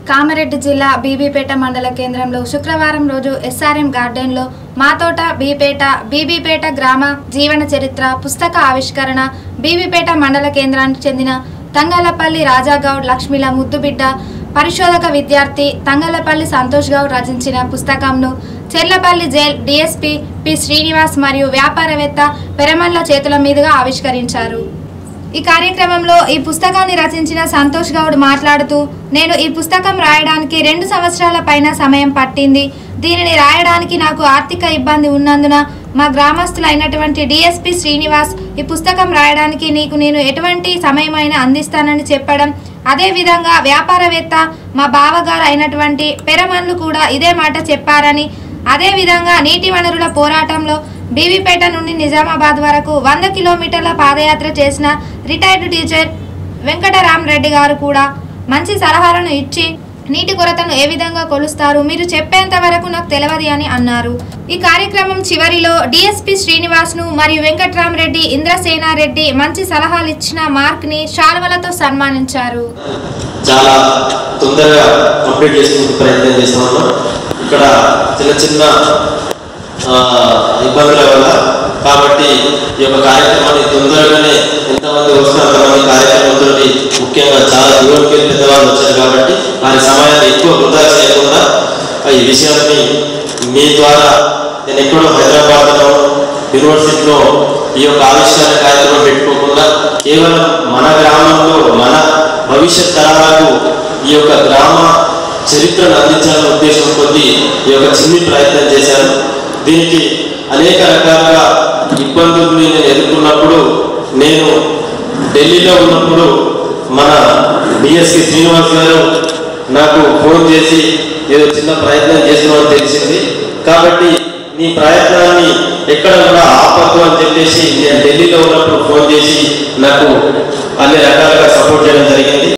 కామారెడ్డి జిల్లా బీబీపేట మండల కేంద్రంలో శుక్రవారం రోజు ఎస్ఆర్ఎం గార్డెన్లో మాతోట బీపేట బీబీపేట గ్రామ జీవన చరిత్ర పుస్తక ఆవిష్కరణ బీబీపేట మండల కేంద్రానికి చెందిన తంగలపల్లి రాజాగౌడ్ లక్ష్మిల ముద్దుబిడ్డ పరిశోధక విద్యార్థి తంగలపల్లి సంతోష్ గౌడ్ రచించిన పుస్తకంను Cherlapalli jail DSP P Srinivas మరియు వ్యాపారవేత్త పెరమల్ల చేతుల మీదుగా ఆవిష్కరించారు ఈ కార్యక్రమంలో ఈ పుస్తకాన్ని రచించిన సంతోష్ గౌడ్ మాట్లాడుతూ నేను ఈ పుస్తకం రాయడానికి రెండు సంవత్సరాల పైన సమయం పట్టింది దీనిని రాయడానికి నాకు ఆర్థిక ఇబ్బంది ఉన్నందున మా గ్రామస్తులైనటువంటి డిఎస్పి శ్రీనివాస్ ఈ పుస్తకం రాయడానికి నీకు నేను ఎటువంటి సమయమైనా అందిస్తానని చెప్పడం అదేవిధంగా వ్యాపారవేత్త మా బావగారు అయినటువంటి పెరమన్లు కూడా ఇదే మాట చెప్పారని అదేవిధంగా నీటి వనరుల పోరాటంలో బీవీపేట నుండి నిజామాబాద్ వరకు వంద కిలోమీటర్ల పాదయాత్ర చేసిన రిటైర్డ్ టీచర్ వెంకటరామ్ రెడ్డి గారు కూడా మంచి సలహాలను ఇచ్చి నీటి కొరతను ఏ విధంగా కొలుస్తారు మీరు చెప్పేంత వరకు నాకు తెలియదు అని అన్నారు ఈ కార్యక్రమం చివరిలో డిఎస్పి శ్రీనివాస్ ను మరియు వెంకట్రామ్ రెడ్డి ఇంద్రసేనారెడ్డి మంచి సలహాలు ఇచ్చిన మార్క్ ని శాల్వలతో సన్మానించారు చాలా తొందరగా కంప్లీట్ చేసుకుంటూ ప్రయత్నం చేస్తా ఉన్నాం ఇక్కడ చిన్న చిన్న ఆ, ఇబ్బందుల వల్ల కాబట్టి ఈ యొక్క కార్యక్రమాన్ని తొందరగానే ఎంతమంది వస్తే అంతమంది కార్యక్రమంతో ముఖ్యంగా చాలా దూరంకి వెళ్ళి పెద్దవాళ్ళు వచ్చారు కాబట్టి వారి సమయాన్ని ఎక్కువ వృధా చేయకుండా ఈ విషయాన్ని మీ ద్వారా నేను ఎక్కడో హైదరాబాద్లో యూనివర్సిటీలో ఈ యొక్క ఆవిష్కరణ కార్యక్రమం పెట్టుకోకుండా కేవలం మన గ్రామంలో మన భవిష్యత్ తరాలకు ఈ యొక్క గ్రామ చరిత్రను అందించాలనే ఉద్దేశం కొద్దీ ఈ యొక్క చిన్ని ప్రయత్నం చేశాను దీనికి అనేక రకాలుగా ఇబ్బందుల్ని నేను ఎదుర్కొన్నప్పుడు నేను ఢిల్లీలో ఉన్నప్పుడు మన డిఎస్పి శ్రీనివాస్ గారు నాకు ఫోన్ చేసి ఏదో చిన్న ప్రయత్నం చేస్తున్నామని తెలిసింది కాబట్టి నీ ప్రయత్నాన్ని ఎక్కడ కూడా ఆపద్దు అని చెప్పేసి నేను ఢిల్లీలో ఉన్నప్పుడు ఫోన్ చేసి నాకు అన్ని రకాలుగా సపోర్ట్ చేయడం జరిగింది